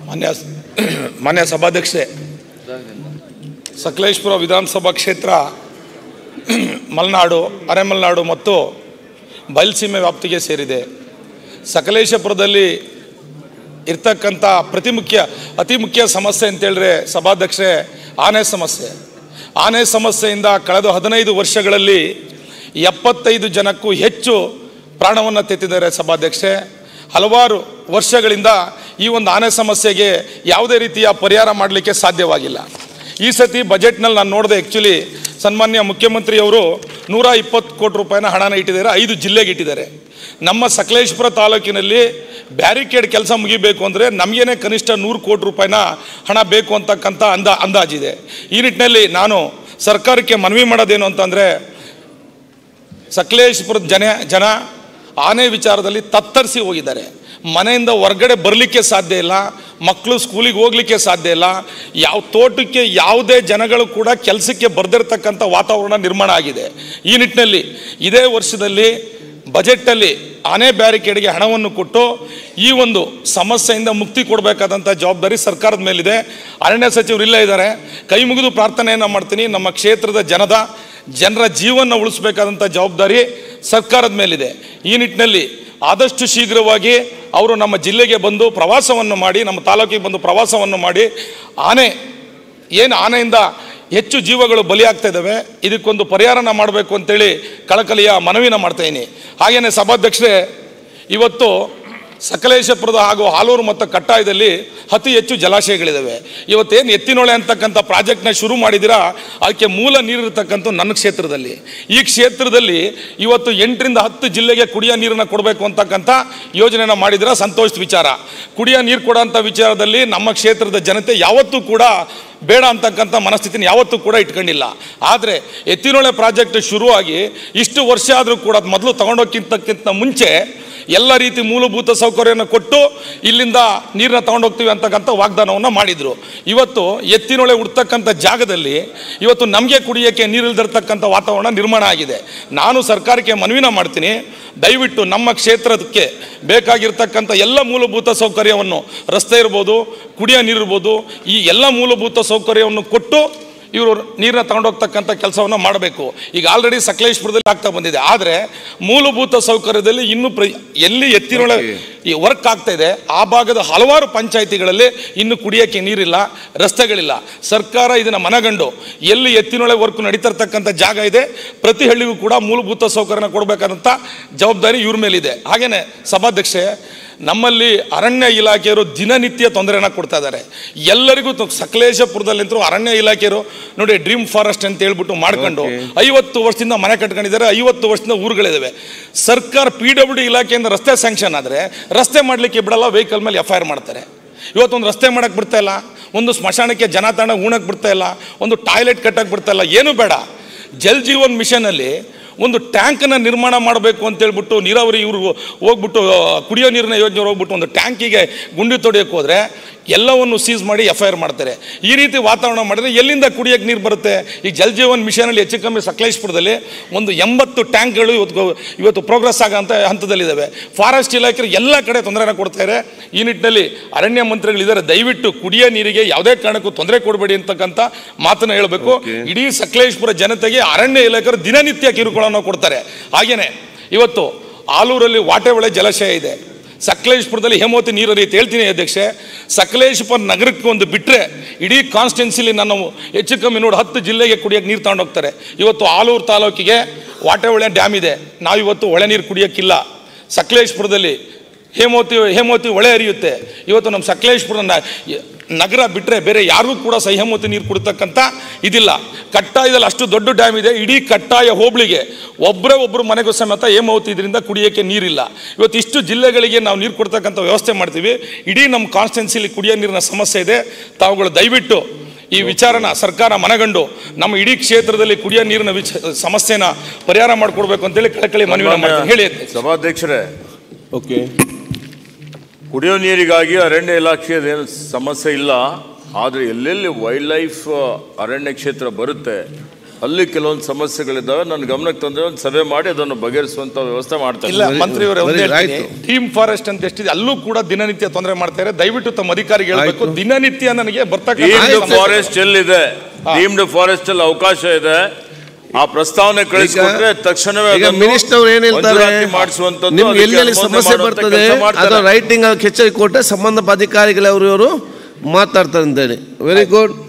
ಮಾನ್ಯ ಮಾನ್ಯ ಸಭಾಧ್ಯಕ್ಷೆ ಸಕಲೇಶ್ಪುರ ವಿಧಾನಸಭಾ ಕ್ಷೇತ್ರ ಮಲೆನಾಡು ಅರೆಮಲೆನಾಡು ಮತ್ತು ಬಯಲುಸೀಮೆ ವ್ಯಾಪ್ತಿಗೆ ಸೇರಿದೆ ಸಕಲೇಶಪುರದಲ್ಲಿ ಇರ್ತಕ್ಕಂಥ ಪ್ರತಿ ಮುಖ್ಯ ಅತಿ ಮುಖ್ಯ ಸಮಸ್ಯೆ ಅಂತೇಳಿದ್ರೆ ಸಭಾಧ್ಯಕ್ಷೆ ಆನೆ ಸಮಸ್ಯೆ ಆನೆ ಸಮಸ್ಯೆಯಿಂದ ಕಳೆದ ಹದಿನೈದು ವರ್ಷಗಳಲ್ಲಿ ಎಪ್ಪತ್ತೈದು ಜನಕ್ಕೂ ಹೆಚ್ಚು ಪ್ರಾಣವನ್ನು ತೆತ್ತಿದ್ದಾರೆ ಸಭಾಧ್ಯಕ್ಷೆ ಹಲವಾರು ವರ್ಷಗಳಿಂದ ಈ ಒಂದು ಆನೆ ಸಮಸ್ಯೆಗೆ ಯಾವುದೇ ರೀತಿಯ ಪರಿಹಾರ ಮಾಡಲಿಕ್ಕೆ ಸಾಧ್ಯವಾಗಿಲ್ಲ ಈ ಸತಿ ಬಜೆಟ್ನಲ್ಲಿ ನಾನು ನೋಡಿದೆ ಆ್ಯಕ್ಚುಲಿ ಸನ್ಮಾನ್ಯ ಮುಖ್ಯಮಂತ್ರಿಯವರು ನೂರ ಇಪ್ಪತ್ತು ಕೋಟಿ ರೂಪಾಯಿನ ಹಣನ ಇಟ್ಟಿದ್ದಾರೆ ಐದು ಜಿಲ್ಲೆಗೆ ಇಟ್ಟಿದ್ದಾರೆ ನಮ್ಮ ಸಕಲೇಶ್ಪುರ ತಾಲೂಕಿನಲ್ಲಿ ಬ್ಯಾರಿಕೇಡ್ ಕೆಲಸ ಮುಗಿಬೇಕು ಅಂದರೆ ನಮಗೇನೆ ಕನಿಷ್ಠ ನೂರು ಕೋಟಿ ರೂಪಾಯಿನ ಹಣ ಬೇಕು ಅಂತಕ್ಕಂಥ ಅಂದ ಅಂದಾಜಿದೆ ಈ ನಿಟ್ಟಿನಲ್ಲಿ ನಾನು ಸರ್ಕಾರಕ್ಕೆ ಮನವಿ ಮಾಡೋದೇನು ಅಂತಂದರೆ ಸಕಲೇಶ್ಪುರದ ಜನ ಜನ ಆನೆ ವಿಚಾರದಲ್ಲಿ ತತ್ತರಿಸಿ ಹೋಗಿದ್ದಾರೆ ಮನೆಯಿಂದ ಹೊರಗಡೆ ಬರಲಿಕ್ಕೆ ಸಾಧ್ಯ ಇಲ್ಲ ಮಕ್ಕಳು ಸ್ಕೂಲಿಗೆ ಹೋಗ್ಲಿಕ್ಕೆ ಸಾಧ್ಯ ಇಲ್ಲ ಯಾವ ತೋಟಕ್ಕೆ ಯಾವುದೇ ಜನಗಳು ಕೂಡ ಕೆಲಸಕ್ಕೆ ಬರ್ದಿರ್ತಕ್ಕಂಥ ವಾತಾವರಣ ನಿರ್ಮಾಣ ಆಗಿದೆ ಈ ನಿಟ್ಟಿನಲ್ಲಿ ಇದೇ ವರ್ಷದಲ್ಲಿ ಬಜೆಟಲ್ಲಿ ಆನೆ ಬ್ಯಾರಿಕೇಡ್ಗೆ ಹಣವನ್ನು ಕೊಟ್ಟು ಈ ಒಂದು ಸಮಸ್ಯೆಯಿಂದ ಮುಕ್ತಿ ಕೊಡಬೇಕಾದಂಥ ಜವಾಬ್ದಾರಿ ಸರ್ಕಾರದ ಮೇಲಿದೆ ಅರಣ್ಯ ಸಚಿವರು ಇಲ್ಲೇ ಇದ್ದಾರೆ ಕೈ ಮುಗಿದು ಪ್ರಾರ್ಥನೆಯನ್ನು ಮಾಡ್ತೀನಿ ನಮ್ಮ ಕ್ಷೇತ್ರದ ಜನದ ಜನರ ಜೀವನ ಉಳಿಸ್ಬೇಕಾದಂಥ ಜವಾಬ್ದಾರಿ ಸರ್ಕಾರದ ಮೇಲಿದೆ ಈ ನಿಟ್ಟಿನಲ್ಲಿ ಆದಷ್ಟು ಶೀಘ್ರವಾಗಿ ಅವರು ನಮ್ಮ ಜಿಲ್ಲೆಗೆ ಬಂದು ಪ್ರವಾಸವನ್ನು ಮಾಡಿ ನಮ್ಮ ತಾಲೂಕಿಗೆ ಬಂದು ಪ್ರವಾಸವನ್ನು ಮಾಡಿ ಆನೆ ಏನು ಆನೆಯಿಂದ ಹೆಚ್ಚು ಜೀವಗಳು ಬಲಿಯಾಗ್ತಾ ಇದ್ದಾವೆ ಇದಕ್ಕೊಂದು ಪರಿಹಾರನ ಮಾಡಬೇಕು ಅಂತೇಳಿ ಕಳಕಳಿಯ ಮನವಿನ ಮಾಡ್ತಾಯಿನಿ ಹಾಗೆಯೇ ಸಭಾಧ್ಯಕ್ಷರೇ ಇವತ್ತು ಸಕಲೇಶಪುರದ ಹಾಗೂ ಹಾಲೂರು ಮತ್ತು ಕಟ್ಟಾಯದಲ್ಲಿ ಅತಿ ಹೆಚ್ಚು ಜಲಾಶಯಗಳಿದ್ದಾವೆ ಇವತ್ತೇನು ಎತ್ತಿನೊಳೆ ಅಂತಕ್ಕಂಥ ಪ್ರಾಜೆಕ್ಟ್ನ ಶುರು ಮಾಡಿದ್ದೀರಾ ಅದಕ್ಕೆ ಮೂಲ ನೀರಿರ್ತಕ್ಕಂಥ ನನ್ನ ಕ್ಷೇತ್ರದಲ್ಲಿ ಈ ಕ್ಷೇತ್ರದಲ್ಲಿ ಇವತ್ತು ಎಂಟರಿಂದ ಹತ್ತು ಜಿಲ್ಲೆಗೆ ಕುಡಿಯೋ ನೀರನ್ನು ಕೊಡಬೇಕು ಅಂತಕ್ಕಂಥ ಯೋಜನೆನ ಮಾಡಿದಿರ ಸಂತೋಷದ ವಿಚಾರ ಕುಡಿಯೋ ನೀರು ಕೊಡೋಂಥ ವಿಚಾರದಲ್ಲಿ ನಮ್ಮ ಕ್ಷೇತ್ರದ ಜನತೆ ಯಾವತ್ತೂ ಕೂಡ ಬೇಡ ಅಂತಕ್ಕಂಥ ಮನಸ್ಥಿತಿನ ಯಾವತ್ತೂ ಕೂಡ ಇಟ್ಕೊಂಡಿಲ್ಲ ಆದರೆ ಎತ್ತಿನೊಳೆ ಪ್ರಾಜೆಕ್ಟ್ ಶುರುವಾಗಿ ಇಷ್ಟು ವರ್ಷ ಆದರೂ ಕೂಡ ಅದು ಮೊದಲು ತಗೊಂಡೋಗ್ಕಿಂತಕ್ಕಿಂತ ಮುಂಚೆ ಎಲ್ಲ ರೀತಿ ಮೂಲಭೂತ ಸೌಕರ್ಯನ ಕೊಟ್ಟು ಇಲ್ಲಿಂದ ನೀರನ್ನ ತಗೊಂಡೋಗ್ತೀವಿ ಅಂತಕ್ಕಂಥ ವಾಗ್ದಾನವನ್ನು ಮಾಡಿದರು ಇವತ್ತು ಎತ್ತಿನೊಳೆ ಹುಡ್ತಕ್ಕಂಥ ಜಾಗದಲ್ಲಿ ಇವತ್ತು ನಮಗೆ ಕುಡಿಯೋಕ್ಕೆ ನೀರಿಲ್ದಿರ್ತಕ್ಕಂಥ ವಾತಾವರಣ ನಿರ್ಮಾಣ ಆಗಿದೆ ನಾನು ಸರ್ಕಾರಕ್ಕೆ ಮನವಿನ ಮಾಡ್ತೀನಿ ದಯವಿಟ್ಟು ನಮ್ಮ ಕ್ಷೇತ್ರಕ್ಕೆ ಬೇಕಾಗಿರ್ತಕ್ಕಂಥ ಎಲ್ಲ ಮೂಲಭೂತ ಸೌಕರ್ಯವನ್ನು ರಸ್ತೆ ಇರ್ಬೋದು ಕುಡಿಯೋ ನೀರು ಇರ್ಬೋದು ಈ ಎಲ್ಲ ಮೂಲಭೂತ ಸೌಕರ್ಯವನ್ನು ಕೊಟ್ಟು ಇವರು ನೀರನ್ನ ತಗೊಂಡೋಗ್ತಕ್ಕಂಥ ಕೆಲಸವನ್ನು ಮಾಡಬೇಕು ಈಗ ಆಲ್ರೆಡಿ ಸಕಲೇಶ್ಪುರದಲ್ಲಿ ಆಗ್ತಾ ಬಂದಿದೆ ಆದರೆ ಮೂಲಭೂತ ಸೌಕರ್ಯದಲ್ಲಿ ಇನ್ನೂ ಪ್ರ ಎಲ್ಲಿ ಎತ್ತಿನೊಳ ಈ ವರ್ಕ್ ಆಗ್ತಾ ಇದೆ ಆ ಭಾಗದ ಹಲವಾರು ಪಂಚಾಯಿತಿಗಳಲ್ಲಿ ಇನ್ನು ಕುಡಿಯೋಕ್ಕೆ ನೀರಿಲ್ಲ ರಸ್ತೆಗಳಿಲ್ಲ ಸರ್ಕಾರ ಇದನ್ನು ಮನಗಂಡು ಎಲ್ಲಿ ಎತ್ತಿನೊಳೆ ವರ್ಕ್ ನಡೀತಿರ್ತಕ್ಕಂಥ ಜಾಗ ಇದೆ ಪ್ರತಿ ಹಳ್ಳಿಗೂ ಕೂಡ ಮೂಲಭೂತ ಸೌಕರ್ಯನ ಕೊಡಬೇಕಾದಂಥ ಜವಾಬ್ದಾರಿ ಇವ್ರ ಮೇಲಿದೆ ಹಾಗೆಯೇ ಸಭಾಧ್ಯಕ್ಷೆ ನಮ್ಮಲ್ಲಿ ಅರಣ್ಯ ಇಲಾಖೆಯವರು ದಿನನಿತ್ಯ ತೊಂದರೆನ ಕೊಡ್ತಾ ಇದ್ದಾರೆ ಎಲ್ಲರಿಗೂ ತ- ಸಕಲೇಶಪುರದಲ್ಲಿಂತರೂ ಅರಣ್ಯ ಇಲಾಖೆಯವರು ನೋಡಿ ಡ್ರೀಮ್ ಫಾರೆಸ್ಟ್ ಅಂತ ಹೇಳ್ಬಿಟ್ಟು ಮಾಡ್ಕೊಂಡು ಐವತ್ತು ವರ್ಷದಿಂದ ಮನೆ ಕಟ್ಕೊಂಡಿದ್ದಾರೆ ಐವತ್ತು ವರ್ಷದಿಂದ ಊರುಗಳಿದ್ದಾವೆ ಸರ್ಕಾರ ಪಿ ಡಬ್ಲ್ಯೂ ಡಿ ಇಲಾಖೆಯಿಂದ ರಸ್ತೆ ಸ್ಯಾಂಕ್ಷನ್ ಆದರೆ ರಸ್ತೆ ಮಾಡಲಿಕ್ಕೆ ಬಿಡಲ್ಲ ವೆಹಿಕಲ್ ಮೇಲೆ ಎಫ್ ಐ ಆರ್ ಮಾಡ್ತಾರೆ ಇವತ್ತೊಂದು ರಸ್ತೆ ಮಾಡಕ್ಕೆ ಬಿಡ್ತಾ ಇಲ್ಲ ಒಂದು ಸ್ಮಶಾನಕ್ಕೆ ಜನ ತಾಣ ಉಣಕ್ಕೆ ಬಿಡ್ತಾ ಇಲ್ಲ ಒಂದು ಟಾಯ್ಲೆಟ್ ಕಟ್ಟಕ್ಕೆ ಬಿಡ್ತಾ ಇಲ್ಲ ಏನೂ ಬೇಡ ಜಲ್ ಜೀವನ್ ಮಿಷನಲ್ಲಿ ಒಂದು ಟ್ಯಾಂಕನ್ನು ನಿರ್ಮಾಣ ಮಾಡಬೇಕು ಅಂತೇಳ್ಬಿಟ್ಟು ನೀರಾವರಿ ಇವರು ಹೋಗ್ಬಿಟ್ಟು ಆ, ಕುಡಿಯೋ ನೀರಿನ ಯೋಜನೆ ಹೋಗ್ಬಿಟ್ಟು ಒಂದು ಟ್ಯಾಂಕಿಗೆ ಗುಂಡಿ ತೊಡೆಯೋಕೆ ಹೋದರೆ ಎಲ್ಲವನ್ನು ಸೀಸ್ ಮಾಡಿ ಎಫ್ ಐ ಆರ್ ಮಾಡ್ತಾರೆ ಈ ರೀತಿ ವಾತಾವರಣ ಮಾಡಿದ್ರೆ ಎಲ್ಲಿಂದ ಕುಡಿಯೋಕ್ಕೆ ನೀರು ಬರುತ್ತೆ ಈ ಜಲ್ ಜೀವನ್ ಮಿಷನಲ್ಲಿ ಹೆಚ್ಚು ಕಮ್ಮಿ ಸಕಲೇಶ್ಪುರದಲ್ಲಿ ಒಂದು ಎಂಬತ್ತು ಟ್ಯಾಂಕ್ಗಳು ಇವತ್ತು ಇವತ್ತು ಪ್ರೋಗ್ರೆಸ್ ಆಗೋಂಥ ಹಂತದಲ್ಲಿದ್ದಾವೆ ಫಾರೆಸ್ಟ್ ಇಲಾಖೆ ಎಲ್ಲ ಕಡೆ ತೊಂದರೆನ ಕೊಡ್ತಾರೆ ಈ ನಿಟ್ಟಿನಲ್ಲಿ ಅರಣ್ಯ ಮಂತ್ರಿಗಳಿದ್ದಾರೆ ದಯವಿಟ್ಟು ಕುಡಿಯೋ ನೀರಿಗೆ ಯಾವುದೇ ಕಾರಣಕ್ಕೂ ತೊಂದರೆ ಕೊಡಬೇಡಿ ಅಂತಕ್ಕಂಥ ಮಾತನ್ನು ಹೇಳಬೇಕು ಇಡೀ ಸಕಲೇಶ್ಪುರ ಜನತೆಗೆ ಅರಣ್ಯ ಇಲಾಖೆಯವರು ದಿನನಿತ್ಯ ಕಿರುಕುಳವನ್ನು ಕೊಡ್ತಾರೆ ಹಾಗೇನೆ ಇವತ್ತು ಆಲೂರಲ್ಲಿ ವಾಟೆಹೊಳೆ ಜಲಾಶಯ ಇದೆ ಸಕಲೇಶ್ಪುರದಲ್ಲಿ ಹೇಮಾವತಿ ನೀರು ಹರಿಯುತ್ತೆ ಹೇಳ್ತೀನಿ ಅಧ್ಯಕ್ಷೆ ಸಕಲೇಶ್ಪುರ ನಗರಕ್ಕೆ ಒಂದು ಬಿಟ್ಟರೆ ಇಡೀ ಕಾನ್ಸ್ಟಿಟ್ಯೂನ್ಸಿಲಿ ನಾನು ಹೆಚ್ಚು ಕಮ್ಮಿ ನೋಡಿ ಹತ್ತು ಜಿಲ್ಲೆಗೆ ಕುಡಿಯೋಕ್ಕೆ ನೀರು ತಗೊಂಡೋಗ್ತಾರೆ ಇವತ್ತು ಆಲೂರು ತಾಲೂಕಿಗೆ ವಾಟೆಹೊಳೆ ಡ್ಯಾಮ್ ಇದೆ ನಾವಿವತ್ತು ಒಳೆ ನೀರು ಕುಡಿಯೋಕ್ಕಿಲ್ಲ ಸಕಲೇಶ್ಪುರದಲ್ಲಿ ಹೇಮಾವತಿ ಹೇಮಾವತಿ ಹೊಳೆ ಹರಿಯುತ್ತೆ ಇವತ್ತು ನಮ್ಮ ಸಕಲೇಶ್ಪುರ ನ- ನಗರ ಬಿಟ್ಟರೆ ಬೇರೆ ಯಾರಿಗೂ ಕೂಡ ಸಹ ಹೇಮಾವತಿ ನೀರು ಕುಡಿತಕ್ಕಂಥ ಇದಿಲ್ಲ ಕಟ್ಟಾಯದಲ್ಲಿ ಅಷ್ಟು ದೊಡ್ಡ ಡ್ಯಾಮ್ ಇದೆ ಇಡೀ ಕಟ್ಟಾಯ ಹೋಬಳಿಗೆ ಒಬ್ಬರೇ ಒಬ್ಬರು ಮನೆಗೂ ಸಮೇತ ಹೇಮಾವತಿ ಇದರಿಂದ ಕುಡಿಯೋಕ್ಕೆ ನೀರಿಲ್ಲ ಇವತ್ತು ಇಷ್ಟು ಜಿಲ್ಲೆಗಳಿಗೆ ನಾವು ನೀರು ಕೊಡ್ತಕ್ಕಂಥ ವ್ಯವಸ್ಥೆ ಮಾಡ್ತೀವಿ ಇಡೀ ನಮ್ಮ ಕಾನ್ಸ್ಟೆನ್ಸಿಲಿ ಕುಡಿಯೋ ನೀರಿನ ಸಮಸ್ಯೆ ಇದೆ ತಾವುಗಳು ದಯವಿಟ್ಟು ಈ ವಿಚಾರನ ಸರ್ಕಾರ ಮನಗಂಡು ನಮ್ಮ ಇಡೀ ಕ್ಷೇತ್ರದಲ್ಲಿ ಕುಡಿಯೋ ನೀರಿನ ವಿಚ ಸಮಸ್ಯೆನ ಪರಿಹಾರ ಮಾಡಿಕೊಡ್ಬೇಕು ಅಂತೇಳಿ ಕಳಕಳಿ ಮನವಿ ಮಾಡ್ತೀನಿ ಹೇಳಿ ಅಧ್ಯಕ್ಷ. ಸಭಾಧ್ಯಕ್ಷರೇ ಓಕೆ ಕುಡಿಯೋ ನೀರಿಗಾಗಿ ಅರಣ್ಯ ಇಲಾಖೆಯದೇನು ಸಮಸ್ಯೆ ಇಲ್ಲ ಆದರೆ ಎಲ್ಲೆಲ್ಲಿ ವೈಲ್ಡ್ ಲೈಫ್ ಅರಣ್ಯ ಕ್ಷೇತ್ರ ಬರುತ್ತೆ ಅಲ್ಲಿ ಕೆಲವೊಂದು ಸಮಸ್ಯೆಗಳಿದ್ದಾವೆ ನನ್ನ ಗಮನಕ್ಕೆ ತಂದ್ರೆ ಒಂದು ಸಭೆ ಮಾಡಿ ಅದನ್ನು ಬಗೆಹರಿಸುವಂತ ವ್ಯವಸ್ಥೆ ಮಾಡ್ತಾರೆ ಇಲ್ಲ ಮಂತ್ರಿಯವರೇ ಒಂದು very ಹೇಳ್ತೀನಿ right. ಟೀಮ್ ಫಾರೆಸ್ಟ್ ಅಂತ ಎಷ್ಟಿದೆ ಅಲ್ಲೂ ಕೂಡ ದಿನನಿತ್ಯ ತೊಂದರೆ ಮಾಡ್ತಾರೆ ದಯವಿಟ್ಟು ತಮ್ಮ ಅಧಿಕಾರಿಗೆ ಹೇಳ್ಬೇಕು ಆಯ್ತು. ದಿನನಿತ್ಯ ನನಗೆ ಬರ್ತಕ್ಕಂಥ ಡೀಮ್ಡ್ ಸಮಸ್ಯೆ- ಫಾರೆಸ್ಟ್ ಎಲ್ಲಿದೆ ಡೀಮ್ಡ್ ಫಾರೆಸ್ಟ್ ಅಲ್ಲಿ ಅವಕಾಶ ಇದೆ ಆ ಪ್ರಸ್ತಾವನೆ ಕಳಿಸಿಕೊಟ್ರೆ ತಕ್ಷಣವೇ ಈಗ ಅದನ್ನು ಮಿನಿಸ್ಟರ್ ಅವ್ರು ಏನ್ ಹೇಳ್ತಾರೆ ಮಂಜೂರಾತಿ ಮಾಡಿಸುವಂತದ್ದು ನಿಮ್ಗೆ ಅದಕ್ಕೆ ಎಲ್ಲೆಲ್ಲಿ ಅನುಮೋದನೆ ಸಮಸ್ಯೆ ಮಾಡುವಂತ ಬರ್ತದೆ ಕೆಲಸ ಮಾಡ್ತಾರೆ. ಅದು ರೈಟಿಂಗ್ ಕೆಚ್ಚರಿ ಕೊಟ್ಟರೆ ಸಂಬಂಧಪಟ್ಟ ಅಧಿಕಾರಿಗಳು ಅವರು ಇವರು ಮಾತಾಡ್ತಾರೆ ಅಂತೇಳಿ ವೆರಿ ಗುಡ್